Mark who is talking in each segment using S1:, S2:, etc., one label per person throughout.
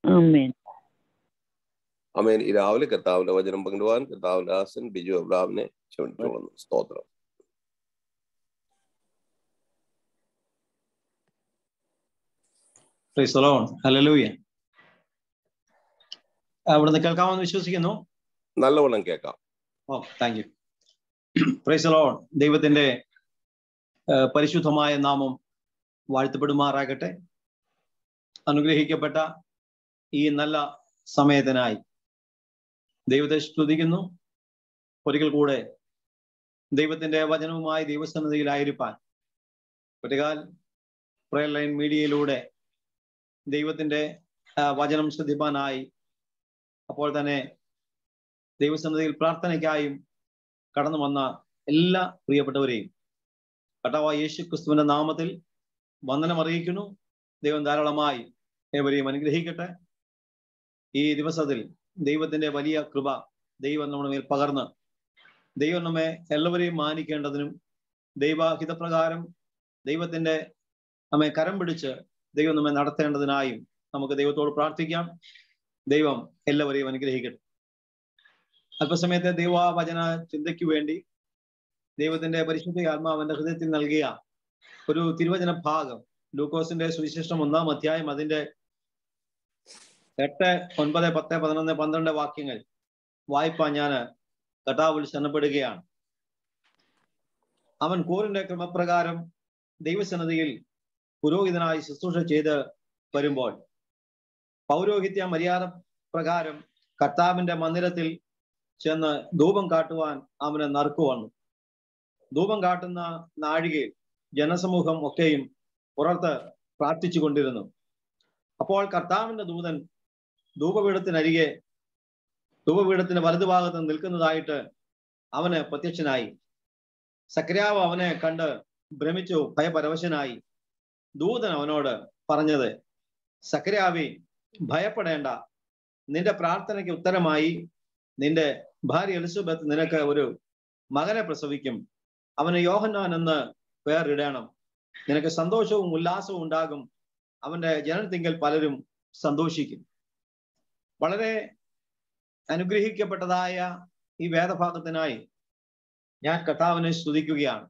S1: ആമേൻ
S2: അമേൻ ഈ രാവിലെ കർത്താവിന്റെ വചനം പങ്കിടുവാൻ കർത്താവിന്റെ ദാസൻ ബിജു അബ്രാമിനെ ക്ഷണിച്ചോളുന്നു സ്തോത്രം
S3: പ്രൈസ് ലോൺ ഹല്ലേലൂയ അവിടുന്ന് കേൾക്കാമെന്ന് വിശ്വസിക്കുന്നു
S2: നല്ലവണ്ണം കേൾക്കാം
S3: oh thank you praise Lord ദൈവത്തിന്റെ ആ, പരിശുദ്ധമായ നാമം വാഴ്ത്തപ്പെടുമാറാകട്ടെ അനുഗ്രഹിക്കപ്പെട്ട ഈ നല്ല സമയത്തിനായി ദൈവത്തെ സ്തുതിക്കുന്നു ഒരിക്കൽ കൂടെ ദൈവത്തിന്റെ വചനവുമായി ദൈവസന്നിധിയിലായിരിക്കാൻ ഒരിക്കാൽ പ്രയർ ലൈൻ മീഡിയയിലൂടെ ദൈവത്തിന്റെ ആ, വചനം ശ്രദ്ധിപ്പാനായി അപ്പോൾ തന്നെ ദൈവസന്നിധിയിൽ പ്രാർത്ഥനയ്ക്കായും കടന്നു വന്ന എല്ലാ പ്രിയപ്പെട്ടവരെയും കർത്താവായ യേശു ക്രിസ്തുവിന്റെ നാമത്തിൽ വന്ദനം അറിയിക്കുന്നു ദൈവം ധാരാളമായി ഏവരെയും അനുഗ്രഹിക്കട്ടെ ഈ ദിവസത്തിൽ ദൈവത്തിന്റെ വലിയ കൃപ ദൈവം നമ്മുടെ മേൽ പകർന്ന് ദൈവം നമ്മെ എല്ലാവരെയും മാനിക്കേണ്ടതിനും ദൈവഹിതപ്രകാരം ദൈവത്തിന്റെ നമ്മെ കരം പിടിച്ച് ദൈവം നമ്മെ നടത്തേണ്ടതിനായും നമുക്ക് ദൈവത്തോട് പ്രാർത്ഥിക്കാം ദൈവം എല്ലാവരെയും അനുഗ്രഹിക്കട്ടെ അല്പസമയത്തെ ദൈവവചന ചിന്തയ്ക്ക് വേണ്ടി ദൈവത്തിന്റെ പരിശുദ്ധ ആത്മാവിന്റെ ഹൃദയത്തിൽ നൽകിയ ഒരു തിരുവചന ഭാഗം ലൂക്കോസിന്റെ സുവിശേഷം ഒന്നാം അധ്യായം അതിന്റെ എട്ട് ഒൻപത് പത്ത് പതിനൊന്ന് പന്ത്രണ്ട് വാക്യങ്ങൾ വായ്പ ഞാൻ കഥാവിൽ ശരണപ്പെടുകയാണ് അവൻ കോറിന്റെ ക്രമപ്രകാരം ദൈവസന്നതിയിൽ പുരോഹിതനായി ശുശ്രൂഷ ചെയ്ത് വരുമ്പോൾ പൗരോഹിത്യ മര്യാദ പ്രകാരം കർത്താവിന്റെ മന്ദിരത്തിൽ ചെന്ന് ധൂപം കാട്ടുവാൻ അവന് നറുക്കു വന്നു ധൂപം കാട്ടുന്ന നാഴികയിൽ ജനസമൂഹം ഒക്കെയും പുറത്ത് പ്രാർത്ഥിച്ചു കൊണ്ടിരുന്നു അപ്പോൾ കർത്താവിന്റെ ദൂതൻ ധൂപപീഠത്തിനരികെ ധൂപപീഠത്തിന്റെ വലതുഭാഗത്ത് നിൽക്കുന്നതായിട്ട് അവന് പ്രത്യക്ഷനായി സക്രിയാവ് അവനെ കണ്ട് ഭ്രമിച്ചു ഭയപരവശനായി ദൂതൻ അവനോട് പറഞ്ഞത് സക്രിയാവി ഭയപ്പെടേണ്ട നിന്റെ പ്രാർത്ഥനയ്ക്ക് ഉത്തരമായി നിന്റെ ഭാര്യ എലിസബത്ത് നിനക്ക് ഒരു മകനെ പ്രസവിക്കും അവന് യോഹന്നാൻ എന്ന് പേരിടണം നിനക്ക് സന്തോഷവും ഉല്ലാസവും ഉണ്ടാകും അവന്റെ ജനനത്തിങ്കൽ പലരും സന്തോഷിക്കും വളരെ അനുഗ്രഹിക്കപ്പെട്ടതായ ഈ വേദഭാഗത്തിനായി ഞാൻ കർത്താവിനെ സ്തുതിക്കുകയാണ്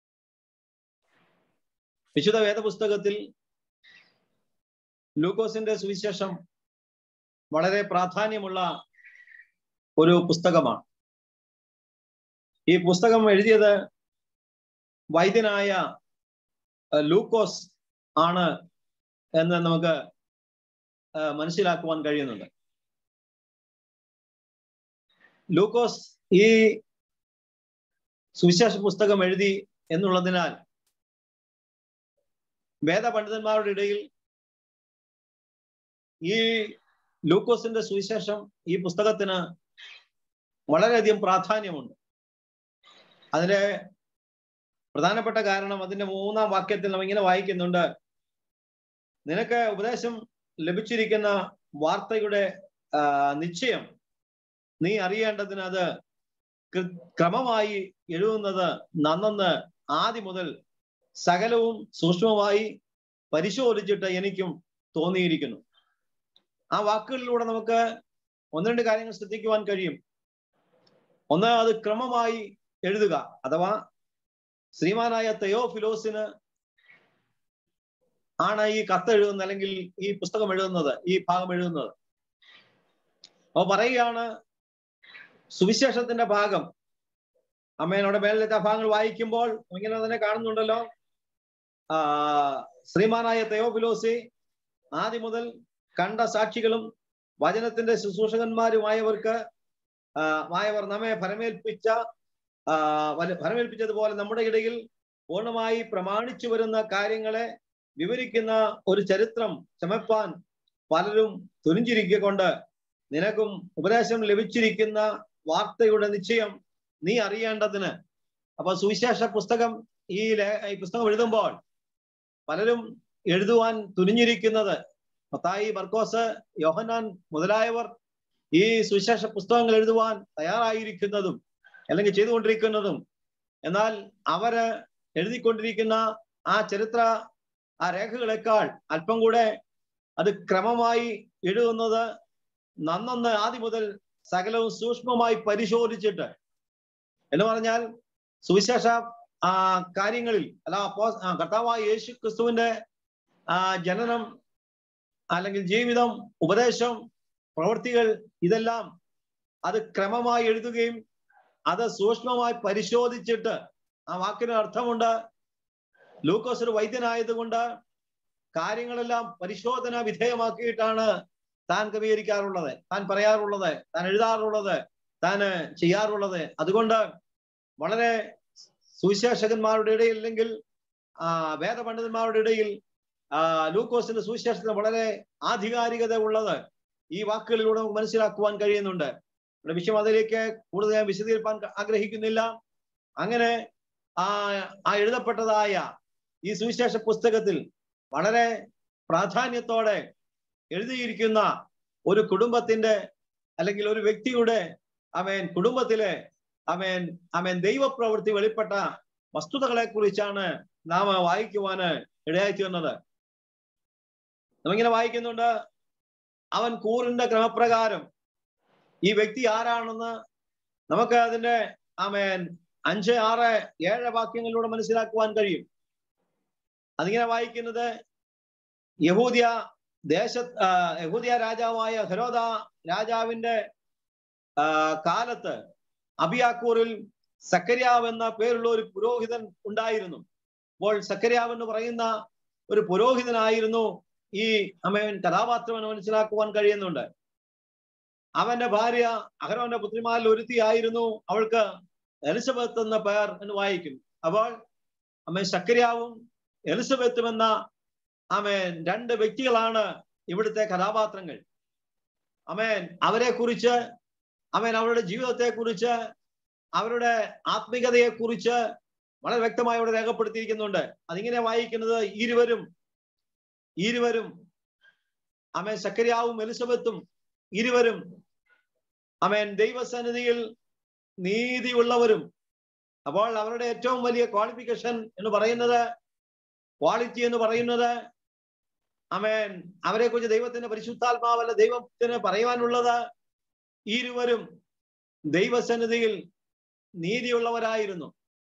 S3: വിശുദ്ധ വേദപുസ്തകത്തിൽ ലൂക്കോസിന്റെ സുവിശേഷം വളരെ പ്രാധാന്യമുള്ള ഒരു പുസ്തകമാണ് ഈ പുസ്തകം എഴുതിയത് വൈദ്യനായ അഹ്, ലൂക്കോസ് ആണ് എന്ന് നമുക്ക് അഹ്, മനസ്സിലാക്കുവാൻ കഴിയുന്നുണ്ട് ലൂക്കോസ് ഈ സുവിശേഷ പുസ്തകം എഴുതി എന്നുള്ളതിനാൽ വേദപണ്ഡിതന്മാരുടെ ഇടയിൽ ഈ ലൂക്കോസിന്റെ സുവിശേഷം ഈ പുസ്തകത്തിന് വളരെയധികം പ്രാധാന്യമുണ്ട് അതിന്റെ പ്രധാനപ്പെട്ട കാരണം അതിന്റെ മൂന്നാം വാക്യത്തിൽ നാം ഇങ്ങനെ വായിക്കുന്നുണ്ട് നിനക്ക് ഉപദേശം ലഭിച്ചിരിക്കുന്ന വാർത്തയുടെ ആ, നിശ്ചയം നീ അറിയേണ്ടതിന് അത് കൃ- ക്രമമായി എഴുതുന്നത് നന്നെന്ന് ആദ്യം മുതൽ സകലവും സൂക്ഷ്മമായി പരിശോധിച്ചിട്ട് എനിക്കും തോന്നിയിരിക്കുന്നു ആ വാക്കുകളിലൂടെ നമുക്ക് ഒന്ന് രണ്ട് കാര്യങ്ങൾ ശ്രദ്ധിക്കുവാൻ കഴിയും ഒന്ന് അത് ക്രമമായി എഴുതുക അഥവാ ശ്രീമാനായ തെയോഫിലോസിന് ആണ് ഈ കത്ത് എഴുതുന്നത് അല്ലെങ്കിൽ ഈ പുസ്തകം എഴുതുന്നത് ഈ ഭാഗം എഴുതുന്നത് അപ്പൊ പറയുകയാണ് സുവിശേഷത്തിന്റെ ഭാഗം അമ്മേനോട് മേലിലത്തെ ആ ഭാഗങ്ങൾ വായിക്കുമ്പോൾ ഇങ്ങനെ തന്നെ കാണുന്നുണ്ടല്ലോ ആ ശ്രീമാനായ തെയോഫിലോസി ആദ്യം മുതൽ കണ്ട സാക്ഷികളും വചനത്തിന്റെ ശുശ്രൂഷകന്മാരുമായവർക്ക് ആ, മായവർ നമ്മെ ഫലമേൽപ്പിച്ച ആ, വല- ഫലമേൽപ്പിച്ചതുപോലെ നമ്മുടെ ഇടയിൽ പൂർണ്ണമായി പ്രമാണിച്ചു വരുന്ന കാര്യങ്ങളെ വിവരിക്കുന്ന ഒരു ചരിത്രം ചമപ്പാൻ പലരും തുനിഞ്ചിരിക്കൊണ്ട് നിനക്കും ഉപദേശം ലഭിച്ചിരിക്കുന്ന വാർത്തയുടെ നിശ്ചയം നീ അറിയേണ്ടതിന് അപ്പൊ സുവിശേഷ പുസ്തകം ഈ ലേ- ഈ പുസ്തകം എഴുതുമ്പോൾ പലരും എഴുതുവാൻ തുനിഞ്ഞിരിക്കുന്നത് മത്തായി ബർക്കോസ് യോഹന്നാൻ മുതലായവർ ഈ സുവിശേഷ പുസ്തകങ്ങൾ എഴുതുവാൻ തയ്യാറായിരിക്കുന്നതും അല്ലെങ്കിൽ ചെയ്തുകൊണ്ടിരിക്കുന്നതും എന്നാൽ അവര് എഴുതിക്കൊണ്ടിരിക്കുന്ന ആ ചരിത്ര ആ രേഖകളെക്കാൾ അല്പം കൂടെ അത് ക്രമമായി എഴുതുന്നത് നന്നൊന്ന് ആദ്യം മുതൽ സകലവും സൂക്ഷ്മമായി പരിശോധിച്ചിട്ട് എന്ന് പറഞ്ഞാൽ സുവിശേഷ ആ കാര്യങ്ങളിൽ അല്ല അപ്പോ ആ, കർത്താവായ യേശു ക്രിസ്തുവിന്റെ ആ ജനനം അല്ലെങ്കിൽ ജീവിതം ഉപദേശം പ്രവൃത്തികൾ ഇതെല്ലാം അത് ക്രമമായി എഴുതുകയും അത് സൂക്ഷ്മമായി പരിശോധിച്ചിട്ട് ആ വാക്കിന് അർത്ഥമുണ്ട് ലൂക്കോസ് ഒരു വൈദ്യനായതുകൊണ്ട് കാര്യങ്ങളെല്ലാം പരിശോധന വിധേയമാക്കിയിട്ടാണ് താൻ ക്രമീകരിക്കാറുള്ളത് താൻ പറയാറുള്ളത് താൻ എഴുതാറുള്ളത് താൻ ചെയ്യാറുള്ളത് അതുകൊണ്ട് വളരെ സുവിശേഷകന്മാരുടെ ഇടയിൽ അല്ലെങ്കിൽ ആ വേദപണ്ഡിതന്മാരുടെ ഇടയിൽ ആ ലൂക്കോസിന്റെ സുവിശേഷത്തിന് വളരെ ആധികാരികത ഉള്ളത് ഈ വാക്കുകളിലൂടെ നമുക്ക് മനസ്സിലാക്കുവാൻ കഴിയുന്നുണ്ട് ഇവിടെ വിഷയം അതിലേക്ക് കൂടുതൽ ഞാൻ വിശദീകരിക്കാൻ ആഗ്രഹിക്കുന്നില്ല അങ്ങനെ ആ ആ എഴുതപ്പെട്ടതായ ഈ സുവിശേഷ പുസ്തകത്തിൽ വളരെ പ്രാധാന്യത്തോടെ എഴുതിയിരിക്കുന്ന ഒരു കുടുംബത്തിന്റെ അല്ലെങ്കിൽ ഒരു വ്യക്തിയുടെ അമേൻ കുടുംബത്തിലെ അമേൻ അമേൻ ദൈവപ്രവൃത്തി വെളിപ്പെട്ട വസ്തുതകളെ കുറിച്ചാണ് നാം വായിക്കുവാന് ഇടയായി തീർന്നത് നമ്മിങ്ങനെ വായിക്കുന്നുണ്ട് അവൻ കൂറിന്റെ ക്രമപ്രകാരം ഈ വ്യക്തി ആരാണെന്ന് നമുക്ക് അതിന്റെ ആമേൻ അഞ്ച് ആറ് ഏഴ് വാക്യങ്ങളിലൂടെ മനസ്സിലാക്കുവാൻ കഴിയും അതിങ്ങനെ വായിക്കുന്നത് യഹൂദിയ ദേശ ആ, യഹൂദിയ രാജാവായ ഹെരോദ രാജാവിന്റെ ആ, കാലത്ത് അബിയാക്കൂറിൽ സക്കരിയാവ് എന്ന പേരുള്ള ഒരു പുരോഹിതൻ ഉണ്ടായിരുന്നു അപ്പോൾ സക്കരിയാവ് എന്ന് പറയുന്ന ഒരു പുരോഹിതനായിരുന്നു ഈ അമ്മയൻ കഥാപാത്രം എന്ന് മനസ്സിലാക്കുവാൻ കഴിയുന്നുണ്ട് അവന്റെ ഭാര്യ അഹരോന്റെ പുത്രിമാരിൽ ഒരുത്തിയായിരുന്നു അവൾക്ക് എലിസബത്ത് എന്ന പേർ എന്ന് വായിക്കും അപ്പോൾ അമ്മ സക്കരിയാവും എലിസബത്തും എന്ന അമേൻ രണ്ട് വ്യക്തികളാണ് ഇവിടുത്തെ കഥാപാത്രങ്ങൾ അമേൻ അവരെ കുറിച്ച് അമേൻ അവരുടെ ജീവിതത്തെ കുറിച്ച് അവരുടെ ആത്മികതയെ കുറിച്ച് വളരെ വ്യക്തമായി ഇവിടെ രേഖപ്പെടുത്തിയിരിക്കുന്നുണ്ട് അതിങ്ങനെ വായിക്കുന്നത് ഇരുവരും ഇരുവരും അമേൻ സക്കരിയാവും എലിസബത്തും ഇരുവരും അമേൻ ദൈവസന്നിധിയിൽ നീതിയുള്ളവരും അപ്പോൾ അവരുടെ ഏറ്റവും വലിയ ക്വാളിഫിക്കേഷൻ എന്ന് പറയുന്നത് ക്വാളിറ്റി എന്ന് പറയുന്നത് അമേൻ അവരെ കുറിച്ച് ദൈവത്തിന്റെ പരിശുദ്ധാത്മാവല്ല ദൈവത്തിന് പറയുവാനുള്ളത് ഇരുവരും ദൈവസന്നിധിയിൽ നീതിയുള്ളവരായിരുന്നു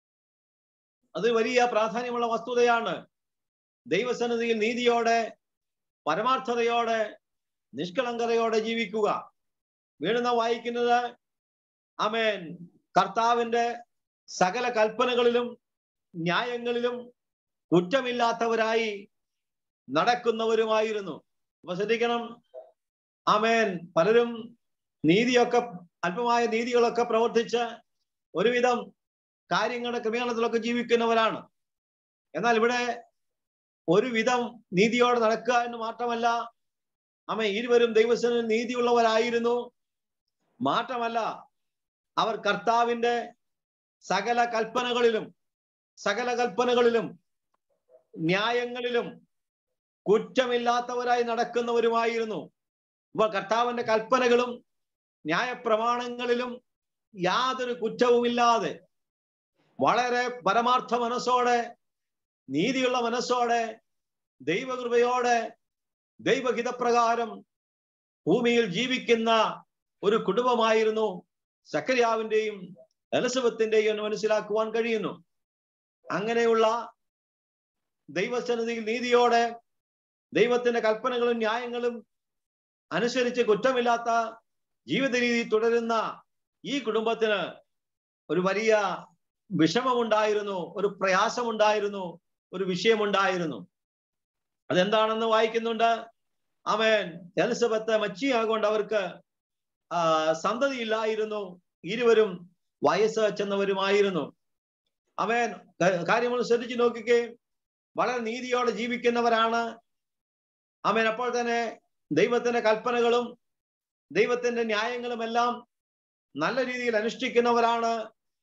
S3: അത് വലിയ പ്രാധാന്യമുള്ള വസ്തുതയാണ് ദൈവസന്നിധിയിൽ നീതിയോടെ പരമാർത്ഥതയോടെ നിഷ്കളങ്കതയോടെ ജീവിക്കുക വീണ്ടും നാം വായിക്കുന്നത് അമേൻ കർത്താവിന്റെ സകല കൽപ്പനകളിലും ന്യായങ്ങളിലും കുറ്റമില്ലാത്തവരായി നടക്കുന്നവരുമായിരുന്നു അപ്പൊ ശ്രദ്ധിക്കണം ആമേൻ പലരും നീതിയൊക്കെ അല്പമായ നീതികളൊക്കെ പ്രവർത്തിച്ച് ഒരുവിധം കാര്യങ്ങളുടെ ക്രമീകരണത്തിലൊക്കെ ജീവിക്കുന്നവരാണ് എന്നാൽ ഇവിടെ ഒരുവിധം നീതിയോടെ നടക്കുക എന്ന് മാത്രമല്ല അമ്മ ഇരുവരും ദൈവസ്ഥനിൽ നീതിയുള്ളവരായിരുന്നു മാത്രമല്ല അവർ കർത്താവിന്റെ സകല കൽപ്പനകളിലും സകല കൽപ്പനകളിലും ന്യായങ്ങളിലും കുറ്റമില്ലാത്തവരായി നടക്കുന്നവരുമായിരുന്നു അപ്പോൾ കർത്താവിന്റെ കൽപ്പനകളും ന്യായപ്രമാണങ്ങളിലും യാതൊരു കുറ്റവുമില്ലാതെ വളരെ പരമാർത്ഥ മനസ്സോടെ നീതിയുള്ള മനസ്സോടെ ദൈവകൃപയോടെ ദൈവഹിതപ്രകാരം ഭൂമിയിൽ ജീവിക്കുന്ന ഒരു കുടുംബമായിരുന്നു സക്കരിയാവിന്റെയും എലിസബത്തിന്റെയും എന്ന് മനസ്സിലാക്കുവാൻ കഴിയുന്നു അങ്ങനെയുള്ള ദൈവസന്നിധിയിൽ നീതിയോടെ ദൈവത്തിന്റെ കൽപ്പനകളും ന്യായങ്ങളും അനുസരിച്ച് കുറ്റമില്ലാത്ത ജീവിത രീതി തുടരുന്ന ഈ കുടുംബത്തിന് ഒരു വലിയ വിഷമമുണ്ടായിരുന്നു ഒരു പ്രയാസമുണ്ടായിരുന്നു ഒരു വിഷയമുണ്ടായിരുന്നു അതെന്താണെന്ന് വായിക്കുന്നുണ്ട് അവൻ എലിസബത്ത് മച്ചിയാകൊണ്ട് അവർക്ക് ആ സന്തതി ഇല്ലായിരുന്നു ഇരുവരും വയസ്സ് ചെന്നവരുമായിരുന്നു അവൻ കാര്യങ്ങൾ ശ്രദ്ധിച്ചു നോക്കിക്കേ വളരെ നീതിയോടെ ജീവിക്കുന്നവരാണ് അവൻ അപ്പോൾ തന്നെ ദൈവത്തിന്റെ കൽപ്പനകളും ദൈവത്തിന്റെ ന്യായങ്ങളും എല്ലാം നല്ല രീതിയിൽ അനുഷ്ഠിക്കുന്നവരാണ്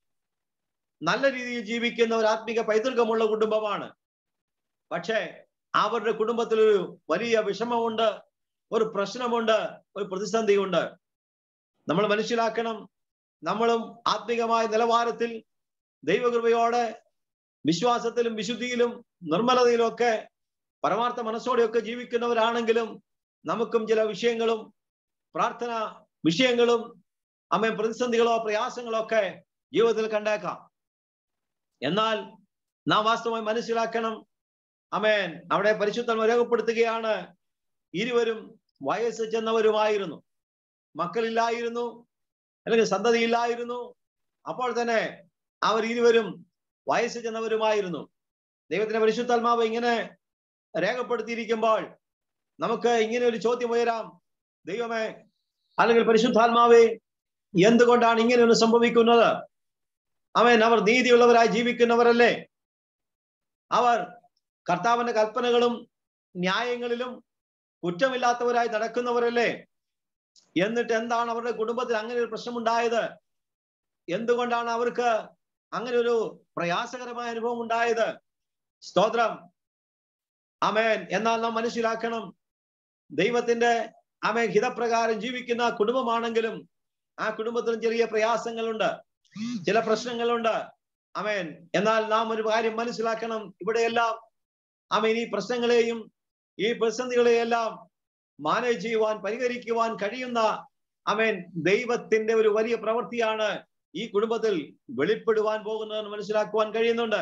S3: നല്ല രീതിയിൽ ജീവിക്കുന്ന ഒരു ആത്മിക പൈതൃകമുള്ള കുടുംബമാണ് പക്ഷേ അവരുടെ കുടുംബത്തിൽ ഒരു വലിയ വിഷമമുണ്ട് ഒരു പ്രശ്നമുണ്ട് ഒരു പ്രതിസന്ധിയുണ്ട് നമ്മൾ മനസ്സിലാക്കണം നമ്മളും ആത്മികമായ നിലവാരത്തിൽ ദൈവകൃപയോടെ വിശ്വാസത്തിലും വിശുദ്ധിയിലും നിർമ്മലതയിലും ഒക്കെ പരമാർത്ഥ മനസ്സോടെയൊക്കെ ജീവിക്കുന്നവരാണെങ്കിലും നമുക്കും ചില വിഷയങ്ങളും പ്രാർത്ഥന വിഷയങ്ങളും അമ്മ പ്രതിസന്ധികളോ പ്രയാസങ്ങളോ ഒക്കെ ജീവിതത്തിൽ കണ്ടേക്കാം എന്നാൽ നാം വാസ്തവമായി മനസ്സിലാക്കണം അമേൻ അവിടെ പരിശുദ്ധം രേഖപ്പെടുത്തുകയാണ് ഇരുവരും വയസ്സ് ചെന്നവരുമായിരുന്നു മക്കളില്ലായിരുന്നു അല്ലെങ്കിൽ സന്തതിയില്ലായിരുന്നു അപ്പോൾ തന്നെ അവർ ഇരുവരും വയസ്സ് ചെന്നവരുമായിരുന്നു ദൈവത്തിന്റെ പരിശുദ്ധാത്മാവ് ഇങ്ങനെ രേഖപ്പെടുത്തിയിരിക്കുമ്പോൾ നമുക്ക് ഇങ്ങനെ ഒരു ചോദ്യം ഉയരാം ദൈവമേ അല്ലെങ്കിൽ പരിശുദ്ധാത്മാവേ എന്തുകൊണ്ടാണ് ഇങ്ങനെ ഒന്ന് സംഭവിക്കുന്നത് അവൻ അവർ നീതിയുള്ളവരായി ജീവിക്കുന്നവരല്ലേ അവർ കർത്താവിന്റെ കൽപ്പനകളും ന്യായങ്ങളിലും കുറ്റമില്ലാത്തവരായി നടക്കുന്നവരല്ലേ എന്നിട്ട് എന്താണ് അവരുടെ കുടുംബത്തിൽ അങ്ങനെ ഒരു പ്രശ്നമുണ്ടായത് എന്തുകൊണ്ടാണ് അവർക്ക് അങ്ങനെ ഒരു പ്രയാസകരമായ അനുഭവം ഉണ്ടായത് സ്തോത്രം അമേൻ എന്നാൽ നാം മനസ്സിലാക്കണം ദൈവത്തിന്റെ അമേൻ ഹിതപ്രകാരം ജീവിക്കുന്ന കുടുംബമാണെങ്കിലും ആ കുടുംബത്തിലും ചെറിയ പ്രയാസങ്ങളുണ്ട് ചില പ്രശ്നങ്ങളുണ്ട് അമേൻ എന്നാൽ നാം ഒരു കാര്യം മനസ്സിലാക്കണം ഇവിടെയെല്ലാം അമേൻ ഈ പ്രശ്നങ്ങളെയും ഈ പ്രതിസന്ധികളെയെല്ലാം മാനേജ് ചെയ്യുവാൻ പരിഹരിക്കുവാൻ കഴിയുന്ന അമേൻ ദൈവത്തിന്റെ ഒരു വലിയ പ്രവൃത്തിയാണ് ഈ കുടുംബത്തിൽ വെളിപ്പെടുവാൻ പോകുന്നതെന്ന് മനസ്സിലാക്കുവാൻ കഴിയുന്നുണ്ട്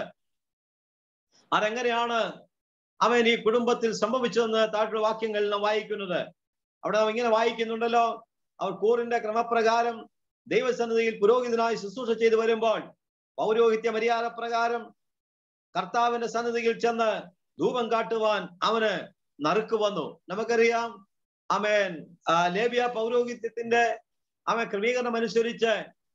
S3: അതെങ്ങനെയാണ് അവൻ ഈ കുടുംബത്തിൽ സംഭവിച്ചതെന്ന് താഴെ വാക്യങ്ങളിൽ നാം വായിക്കുന്നത് അവിടെ നാം ഇങ്ങനെ വായിക്കുന്നുണ്ടല്ലോ അവർ കൂറിന്റെ ക്രമപ്രകാരം ദൈവസന്നിധിയിൽ പുരോഹിതനായി ശുശ്രൂഷ ചെയ്തു വരുമ്പോൾ പൗരോഹിത്യ മര്യാദ പ്രകാരം കർത്താവിന്റെ സന്നിധിയിൽ ചെന്ന് ധൂപം കാട്ടുവാൻ അവന് നറുക്ക് വന്നു നമുക്കറിയാം അമേൻ ലേബിയ പൗരോഹിത്യത്തിന്റെ അവൻ ക്രമീകരണം അനുസരിച്ച്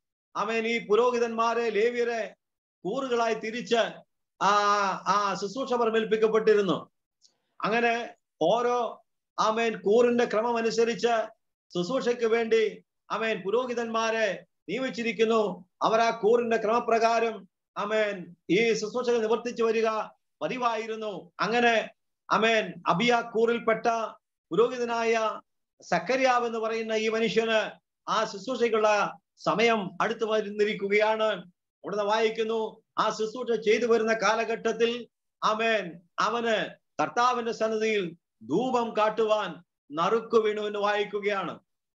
S3: അവൻ ഈ പുരോഹിതന്മാരെ ലേവ്യരെ കൂറുകളായി തിരിച്ച് ആ ആ ശുശ്രൂഷ പരമേൽപ്പിക്കപ്പെട്ടിരുന്നു അങ്ങനെ ഓരോ ആമേൻ കൂറിന്റെ ക്രമം അനുസരിച്ച് ശുശ്രൂഷയ്ക്ക് വേണ്ടി അമേൻ പുരോഹിതന്മാരെ നിയമിച്ചിരിക്കുന്നു അവർ ആ കൂറിന്റെ ക്രമപ്രകാരം അമേൻ ഈ ശുശ്രൂഷകൾ നിവർത്തിച്ചു വരിക പതിവായിരുന്നു അങ്ങനെ അമേൻ അബിയ കൂറിൽപ്പെട്ട പുരോഹിതനായ സക്കരിയാവ് എന്ന് പറയുന്ന ഈ മനുഷ്യന് ആ ശുശ്രൂഷയ്ക്കുള്ള സമയം അടുത്തു വരുന്നിരിക്കുകയാണ് അവിടുന്ന് വായിക്കുന്നു ആ ശുശ്രൂഷ ചെയ്തു വരുന്ന കാലഘട്ടത്തിൽ അമേൻ അവന് കർത്താവിന്റെ സന്നിധിയിൽ ധൂപം കാട്ടുവാൻ നറുക്കു വീണു എന്ന് വായിക്കുകയാണ്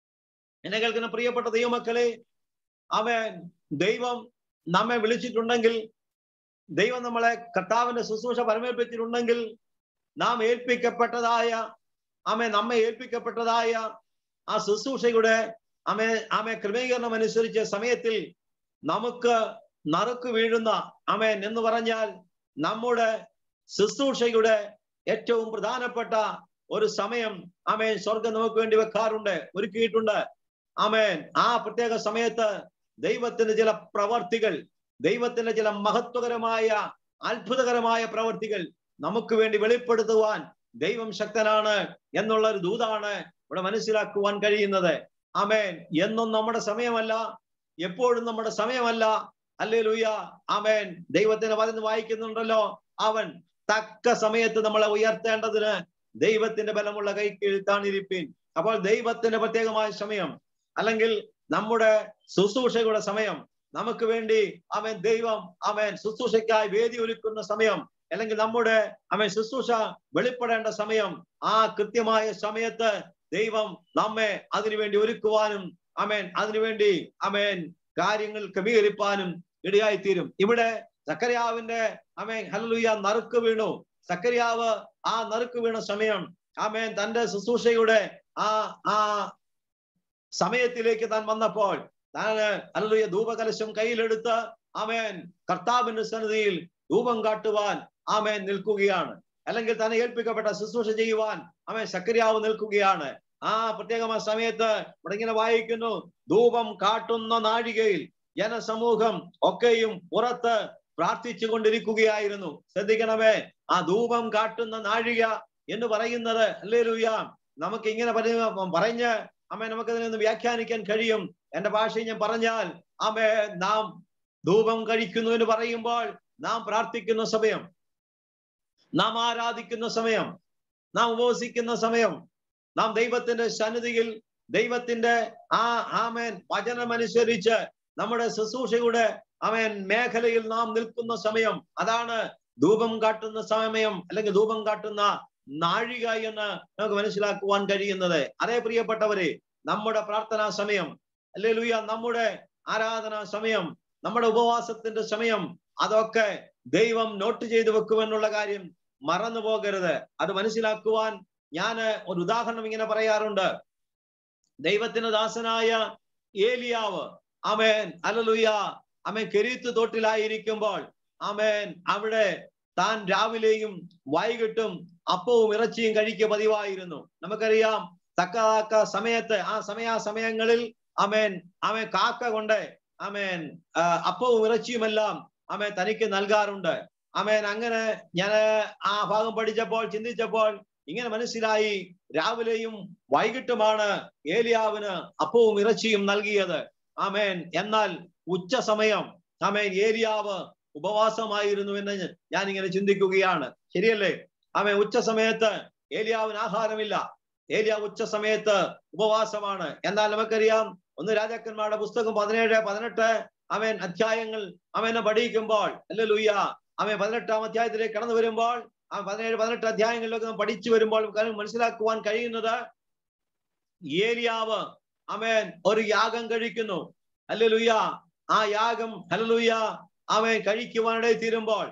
S3: എന്നെ കേൾക്കുന്ന പ്രിയപ്പെട്ട ദൈവമക്കളെ അവൻ ദൈവം നമ്മെ വിളിച്ചിട്ടുണ്ടെങ്കിൽ ദൈവം നമ്മളെ കർത്താവിന്റെ ശുശ്രൂഷ പരമേൽപ്പിച്ചിട്ടുണ്ടെങ്കിൽ നാം ഏൽപ്പിക്കപ്പെട്ടതായ ആമെ നമ്മെ ഏൽപ്പിക്കപ്പെട്ടതായ ആ ശുശ്രൂഷയുടെ ആമെ ആമെ ക്രമീകരണം അനുസരിച്ച് സമയത്തിൽ നമുക്ക് നറുക്ക് വീഴുന്ന അമേൻ എന്ന് പറഞ്ഞാൽ നമ്മുടെ ശുശ്രൂഷയുടെ ഏറ്റവും പ്രധാനപ്പെട്ട ഒരു സമയം അമേൻ സ്വർഗം നമുക്ക് വേണ്ടി വെക്കാറുണ്ട് ഒരുക്കിയിട്ടുണ്ട് അമേൻ ആ പ്രത്യേക സമയത്ത് ദൈവത്തിന്റെ ചില പ്രവർത്തികൾ ദൈവത്തിന്റെ ചില മഹത്വകരമായ അത്ഭുതകരമായ പ്രവർത്തികൾ നമുക്ക് വേണ്ടി വെളിപ്പെടുത്തുവാൻ ദൈവം ശക്തനാണ് എന്നുള്ള ഒരു ദൂതാണ് ഇവിടെ മനസ്സിലാക്കുവാൻ കഴിയുന്നത് അമേൻ എന്നും നമ്മുടെ സമയമല്ല എപ്പോഴും നമ്മുടെ സമയമല്ല അല്ലേ ലൂയ ആമേൻ ദൈവത്തിന് പറയുന്ന വായിക്കുന്നുണ്ടല്ലോ അവൻ തക്ക സമയത്ത് നമ്മളെ ഉയർത്തേണ്ടതിന് ദൈവത്തിന്റെ ബലമുള്ള കൈ കീഴ്ത്താണിരിപ്പീൻ അപ്പോൾ ദൈവത്തിന്റെ പ്രത്യേകമായ സമയം അല്ലെങ്കിൽ നമ്മുടെ ശുശ്രൂഷയുടെ സമയം നമുക്ക് വേണ്ടി അവൻ ദൈവം അവൻ ശുശ്രൂഷയ്ക്കായി വേദി ഒരുക്കുന്ന സമയം അല്ലെങ്കിൽ നമ്മുടെ അവൻ ശുശ്രൂഷ വെളിപ്പെടേണ്ട സമയം ആ കൃത്യമായ സമയത്ത് ദൈവം നമ്മെ അതിനുവേണ്ടി ഒരുക്കുവാനും അമേൻ അതിനുവേണ്ടി അമേൻ കാര്യങ്ങൾ ക്രമീകരിപ്പാനും ഇടയായിത്തീരും ഇവിടെ സക്കരയാവിന്റെ അമേൻ ഹലലുയ നറുക്ക് വീണു സക്കരയാവ് ആ നറുക്ക് വീണ സമയം ആമേൻ തന്റെ ശുശ്രൂഷയുടെ ആ ആ സമയത്തിലേക്ക് താൻ വന്നപ്പോൾ താൻ ഹലലുയ ധൂപകലശം കയ്യിലെടുത്ത് ആമേൻ കർത്താവിന്റെ സന്നിധിയിൽ ധൂപം കാട്ടുവാൻ ആമേൻ നിൽക്കുകയാണ് അല്ലെങ്കിൽ തന്നെ ഏൽപ്പിക്കപ്പെട്ട ശുശ്രൂഷ ചെയ്യുവാൻ ആമേൻ സക്രിയാവ് നിൽക്കുകയാണ് ആ പ്രത്യേകമായ സമയത്ത് ഇവിടെ ഇങ്ങനെ വായിക്കുന്നു ധൂപം കാട്ടുന്ന നാഴികയിൽ ജനസമൂഹം ഒക്കെയും പുറത്ത് പ്രാർത്ഥിച്ചു കൊണ്ടിരിക്കുകയായിരുന്നു ശ്രദ്ധിക്കണമേ ആ ധൂപം കാട്ടുന്ന നാഴിക എന്ന് പറയുന്നത് അല്ലേ ലൂയ നമുക്ക് ഇങ്ങനെ പറഞ്ഞ് അമ്മ നമുക്കതിനെ ഒന്ന് വ്യാഖ്യാനിക്കാൻ കഴിയും എന്റെ ഭാഷയിൽ ഞാൻ പറഞ്ഞാൽ അമ്മേ നാം ധൂപം കഴിക്കുന്നു എന്ന് പറയുമ്പോൾ നാം പ്രാർത്ഥിക്കുന്ന സമയം നാം ആരാധിക്കുന്ന സമയം നാം ഉപവസിക്കുന്ന സമയം നാം ദൈവത്തിന്റെ സന്നിധിയിൽ ദൈവത്തിന്റെ ആ ആമേൻ വചനമനുസരിച്ച് നമ്മുടെ ശുശ്രൂഷയുടെ അവൻ മേഖലയിൽ നാം നിൽക്കുന്ന സമയം അതാണ് ധൂപം കാട്ടുന്ന സമയം അല്ലെങ്കിൽ ധൂപം കാട്ടുന്ന നാഴിക എന്ന് നമുക്ക് മനസ്സിലാക്കുവാൻ കഴിയുന്നത് അതേ പ്രിയപ്പെട്ടവരെ നമ്മുടെ പ്രാർത്ഥനാ സമയം അല്ലേ ലൂയ നമ്മുടെ ആരാധനാ സമയം നമ്മുടെ ഉപവാസത്തിന്റെ സമയം അതൊക്കെ ദൈവം നോട്ട് ചെയ്തു വെക്കുമെന്നുള്ള കാര്യം മറന്നു പോകരുത് അത് മനസ്സിലാക്കുവാൻ ഞാൻ ഒരു ഉദാഹരണം ഇങ്ങനെ പറയാറുണ്ട് ദൈവത്തിന് ദാസനായ ഏലിയാവ് അമേൻ അലലുയ അമേൻ കെരീത്ത് തോട്ടിലായിരിക്കുമ്പോൾ അമേൻ അവിടെ താൻ രാവിലെയും വൈകിട്ടും അപ്പവും ഇറച്ചിയും കഴിക്കുക പതിവായിരുന്നു നമുക്കറിയാം തക്ക തക്ക സമയത്ത് ആ സമയാസമയങ്ങളിൽ അമേൻ അമേൻ കാക്ക കൊണ്ട് അമേൻ അപ്പവും ഇറച്ചിയുമെല്ലാം അമേൻ തനിക്ക് നൽകാറുണ്ട് അമേൻ അങ്ങനെ ഞാൻ ആ ഭാഗം പഠിച്ചപ്പോൾ ചിന്തിച്ചപ്പോൾ ഇങ്ങനെ മനസ്സിലായി രാവിലെയും വൈകിട്ടുമാണ് ഏലിയാവിന് അപ്പവും ഇറച്ചിയും നൽകിയത് ആമേൻ എന്നാൽ ഉച്ച സമയം ആമേൻ ഏലിയാവ് ഉപവാസമായിരുന്നു എന്ന് ഞാൻ ഇങ്ങനെ ചിന്തിക്കുകയാണ് ശരിയല്ലേ ആമേൻ ഉച്ച സമയത്ത് ഏലിയാവിന് ആഹാരമില്ല ഏലിയ ഉച്ച സമയത്ത് ഉപവാസമാണ് എന്നാൽ നമുക്കറിയാം ഒന്ന് രാജാക്കന്മാരുടെ പുസ്തകം പതിനേഴ് പതിനെട്ട് അവൻ അധ്യായങ്ങൾ അവനെ പഠിക്കുമ്പോൾ അല്ലേ ലൂയ്യ അവൻ പതിനെട്ടാം അധ്യായത്തിലേക്ക് കടന്നു വരുമ്പോൾ ആ പതിനേഴ് പതിനെട്ട് അധ്യായങ്ങളിലൊക്കെ നാം പഠിച്ചു വരുമ്പോൾ നമുക്ക് മനസ്സിലാക്കുവാൻ കഴിയുന്നത് ഏലിയാവ് അവൻ ഒരു യാഗം കഴിക്കുന്നു അല്ലേ ലുയ്യ ആ യാഗം ഹലലുയ്യ അവൻ കഴിക്കുവാനിടയിൽ തീരുമ്പോൾ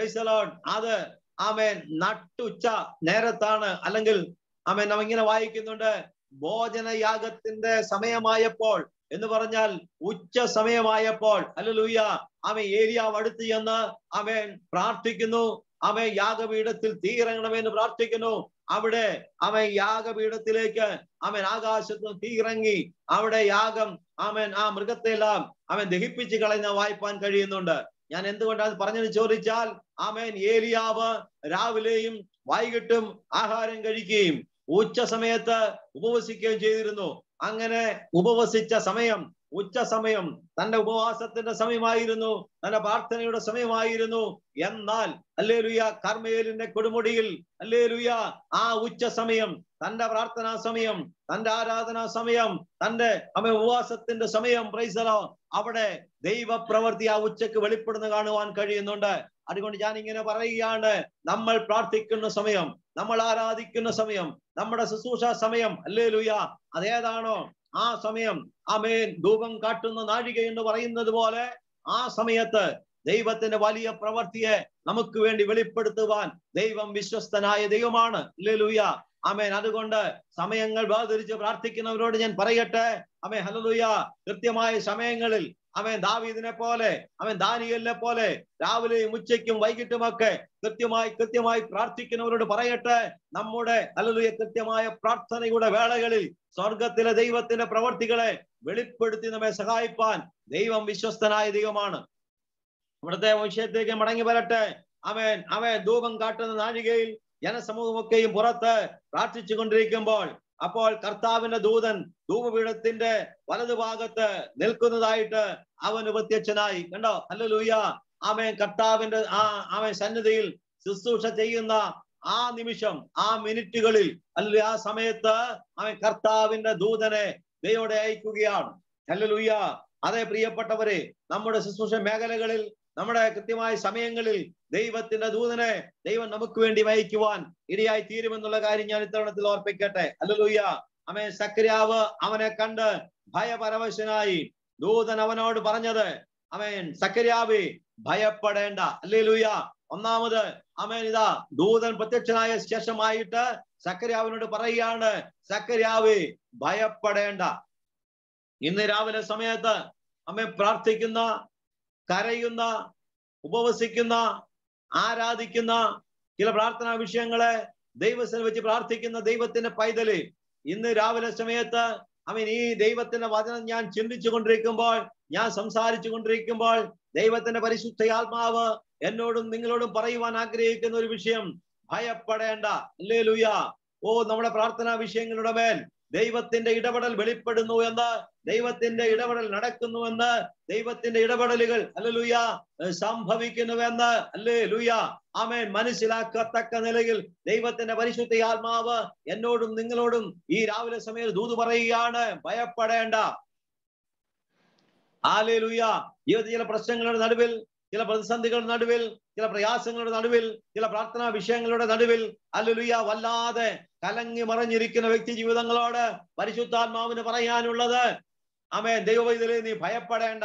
S3: അത് അവൻ നട്ടുച്ച നേരത്താണ് അല്ലെങ്കിൽ അവൻ നാം ഇങ്ങനെ വായിക്കുന്നുണ്ട് ഭോജനയാഗത്തിന്റെ സമയമായപ്പോൾ എന്ന് പറഞ്ഞാൽ ഉച്ച സമയമായപ്പോൾ അല്ലലൂയ അവൻ ഏരിയാവ് അടുത്ത് ചെന്ന് അവൻ പ്രാർത്ഥിക്കുന്നു അവൻ യാഗപീഠത്തിൽ തീയിറങ്ങണമെന്ന് പ്രാർത്ഥിക്കുന്നു അവിടെ അവൻ യാഗപീഠത്തിലേക്ക് അവൻ ആകാശത്ത് തീയിറങ്ങി അവിടെ യാഗം അവൻ ആ മൃഗത്തെല്ലാം അവൻ ദഹിപ്പിച്ച് കളയുന്ന വായ്പാൻ കഴിയുന്നുണ്ട് ഞാൻ എന്തുകൊണ്ടാണ് പറഞ്ഞത് ചോദിച്ചാൽ ആമേൻ ഏലിയാവ് രാവിലെയും വൈകിട്ടും ആഹാരം കഴിക്കുകയും ഉച്ച സമയത്ത് ഉപവസിക്കുകയും ചെയ്തിരുന്നു അങ്ങനെ ഉപവസിച്ച സമയം ഉച്ച സമയം തന്റെ ഉപവാസത്തിന്റെ സമയമായിരുന്നു തന്റെ പ്രാർത്ഥനയുടെ സമയമായിരുന്നു എന്നാൽ അല്ലേ ലുയ കർമ്മേലിന്റെ കൊടുമുടിയിൽ അല്ലേ ലുയ ആ ഉച്ച സമയം തന്റെ പ്രാർത്ഥനാ സമയം തന്റെ ആരാധനാ സമയം തന്റെ അമ്മ ഉപവാസത്തിന്റെ സമയം പ്രൈസലോ അവിടെ ദൈവപ്രവൃത്തി ആ ഉച്ചക്ക് വെളിപ്പെടുന്ന കാണുവാൻ കഴിയുന്നുണ്ട് അതുകൊണ്ട് ഞാൻ ഇങ്ങനെ പറയുകയാണ് നമ്മൾ പ്രാർത്ഥിക്കുന്ന സമയം നമ്മൾ ആരാധിക്കുന്ന സമയം നമ്മുടെ ശുശ്രൂഷ സമയം അല്ലേ ലുയ അതേതാണോ ആ സമയം അമേൻ ധൂപം കാട്ടുന്ന നാഴിക എന്ന് പറയുന്നത് പോലെ ആ സമയത്ത് ദൈവത്തിന്റെ വലിയ പ്രവൃത്തിയെ നമുക്ക് വേണ്ടി വെളിപ്പെടുത്തുവാൻ ദൈവം വിശ്വസ്തനായ ദൈവമാണ് ലുയ അമേൻ അതുകൊണ്ട് സമയങ്ങൾ വേർതിരിച്ച് പ്രാർത്ഥിക്കുന്നവരോട് ഞാൻ പറയട്ടെ അമേ ഹലലുയ കൃത്യമായ സമയങ്ങളിൽ അവൻ ദാവീദിനെ പോലെ അവൻ ദാനിയലിനെ പോലെ രാവിലെയും ഉച്ചയ്ക്കും വൈകിട്ടുമൊക്കെ കൃത്യമായി കൃത്യമായി പ്രാർത്ഥിക്കുന്നവരോട് പറയട്ടെ നമ്മുടെ അല്ലലുയ കൃത്യമായ പ്രാർത്ഥനയുടെ വേളകളിൽ സ്വർഗത്തിലെ ദൈവത്തിന്റെ പ്രവർത്തികളെ വെളിപ്പെടുത്തി നമ്മെ സഹായിപ്പാൻ ദൈവം വിശ്വസ്തനായ ദൈവമാണ് ഇവിടുത്തെ വിഷയത്തിലേക്ക് മടങ്ങി വരട്ടെ അവൻ അവൻ ധൂപം കാട്ടുന്ന നാഴികയിൽ ജനസമൂഹമൊക്കെയും പുറത്ത് പ്രാർത്ഥിച്ചു കൊണ്ടിരിക്കുമ്പോൾ അപ്പോൾ കർത്താവിന്റെ ദൂതൻ ധൂപപീഠത്തിന്റെ വലതുഭാഗത്ത് നിൽക്കുന്നതായിട്ട് അവന് പ്രത്യക്ഷനായി കണ്ടോ അല്ല ലൂയ ആമേൻ കർത്താവിന്റെ ആ ആമേൻ സന്നിധിയിൽ ശുശ്രൂഷ ചെയ്യുന്ന ആ നിമിഷം ആ മിനിറ്റുകളിൽ അല്ല ആ സമയത്ത് അവൻ കർത്താവിന്റെ ദൂതനെ ദൈവോടെ അയക്കുകയാണ് അല്ലലൂയ അതേ പ്രിയപ്പെട്ടവരെ നമ്മുടെ ശുശ്രൂഷ മേഖലകളിൽ നമ്മുടെ കൃത്യമായ സമയങ്ങളിൽ ദൈവത്തിന്റെ ദൂതനെ ദൈവം നമുക്ക് വേണ്ടി വഹിക്കുവാൻ ഇടയായി തീരുമെന്നുള്ള കാര്യം ഞാൻ ഇത്തവണത്തിൽ ഓർപ്പിക്കട്ടെ അല്ലലൂയ അമേ സക്രിയാവ് അവനെ കണ്ട് ഭയപരവശനായി ദൂതൻ അവനോട് പറഞ്ഞത് അവൻ സക്രിയാവി ഭയപ്പെടേണ്ട അല്ലേ ലൂയ ഒന്നാമത് അമേൻ ഇതാ ദൂതൻ പ്രത്യക്ഷനായ ശേഷമായിട്ട് സക്രിയാവിനോട് പറയുകയാണ് സക്രിയാവി ഭയപ്പെടേണ്ട ഇന്ന് രാവിലെ സമയത്ത് അമ്മ പ്രാർത്ഥിക്കുന്ന കരയുന്ന ഉപവസിക്കുന്ന ആരാധിക്കുന്ന ചില പ്രാർത്ഥനാ വിഷയങ്ങളെ ദൈവത്തിന് വെച്ച് പ്രാർത്ഥിക്കുന്ന ദൈവത്തിന്റെ പൈതല് ഇന്ന് രാവിലെ സമയത്ത് അവൻ ഈ ദൈവത്തിന്റെ വചനം ഞാൻ ചിന്തിച്ചു കൊണ്ടിരിക്കുമ്പോൾ ഞാൻ സംസാരിച്ചു കൊണ്ടിരിക്കുമ്പോൾ ദൈവത്തിന്റെ പരിശുദ്ധയാത്മാവ് എന്നോടും നിങ്ങളോടും പറയുവാൻ ആഗ്രഹിക്കുന്ന ഒരു വിഷയം ഭയപ്പെടേണ്ട അല്ലേ ലുയ ഓ നമ്മുടെ പ്രാർത്ഥനാ വിഷയങ്ങളുടെ മേൽ ദൈവത്തിന്റെ ഇടപെടൽ വെളിപ്പെടുന്നു എന്ന് ദൈവത്തിന്റെ ഇടപെടൽ നടക്കുന്നുവെന്ന് ദൈവത്തിന്റെ ഇടപെടലുകൾ അല്ലെ ലുയ സംഭവിക്കുന്നുവെന്ന് അല്ലേ ലുയ ആമേൻ മനസ്സിലാക്കത്തക്ക നിലയിൽ ദൈവത്തിന്റെ പരിശുദ്ധ ആത്മാവ് എന്നോടും നിങ്ങളോടും ഈ രാവിലെ സമയത്ത് ദൂത് പറയുകയാണ് ഭയപ്പെടേണ്ട ആലേ ലുയ ജീവിത ചില പ്രശ്നങ്ങളുടെ നടുവിൽ ചില പ്രതിസന്ധികളുടെ നടുവിൽ ചില പ്രയാസങ്ങളുടെ നടുവിൽ ചില പ്രാർത്ഥനാ വിഷയങ്ങളുടെ നടുവിൽ അല്ലുലുയ വല്ലാതെ കലങ്ങി മറഞ്ഞിരിക്കുന്ന വ്യക്തി ജീവിതങ്ങളോട് പരിശുദ്ധാത്മാവിന് പറയാനുള്ളത് അമേൻ ദൈവവൈദ്യരെ നീ ഭയപ്പെടേണ്ട